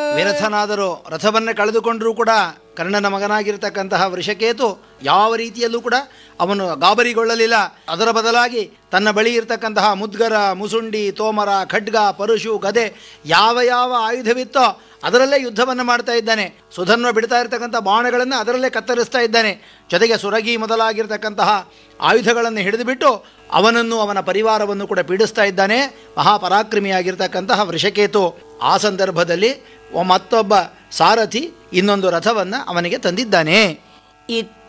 ವಿರಥನಾದರೂ ರಥವನ್ನೇ ಕಳೆದುಕೊಂಡರೂ ಕೂಡ ಕರ್ಣನ ಮಗನಾಗಿರ್ತಕ್ಕಂತಹ ವೃಷಕೇತು ಯಾವ ರೀತಿಯಲ್ಲೂ ಕೂಡ ಅವನು ಗಾಬರಿಗೊಳ್ಳಲಿಲ್ಲ ಅದರ ಬದಲಾಗಿ ತನ್ನ ಬಳಿ ಇರತಕ್ಕಂತಹ ಮುದ್ಗರ ಮುಸುಂಡಿ ತೋಮರ ಖಡ್ಗ ಪರುಶು ಗದೆ ಯಾವ ಯಾವ ಆಯುಧವಿತ್ತೋ ಅದರಲ್ಲೇ ಯುದ್ಧವನ್ನು ಮಾಡ್ತಾ ಇದ್ದಾನೆ ಸುಧನ್ವ ಬಿಡ್ತಾ ಇರತಕ್ಕಂಥ ಬಾಣಗಳನ್ನು ಅದರಲ್ಲೇ ಕತ್ತರಿಸ್ತಾ ಇದ್ದಾನೆ ಜೊತೆಗೆ ಸುರಗಿ ಮೊದಲಾಗಿರ್ತಕ್ಕಂತಹ ಆಯುಧಗಳನ್ನು ಹಿಡಿದುಬಿಟ್ಟು ಅವನನ್ನು ಅವನ ಪರಿವಾರವನ್ನು ಕೂಡ ಪೀಡಿಸ್ತಾ ಇದ್ದಾನೆ ಮಹಾಪರಾಕ್ರಮಿಯಾಗಿರ್ತಕ್ಕಂತಹ ವೃಷಕೇತು ಆ ಸಂದರ್ಭದಲ್ಲಿ ಮತ್ತೊಬ್ಬ ಸಾರಥಿ ಇನ್ನೊಂದು ರಥವನ್ನು ಅವನಿಗೆ ತಂದಿದ್ದಾನೆ ಇತ್ತ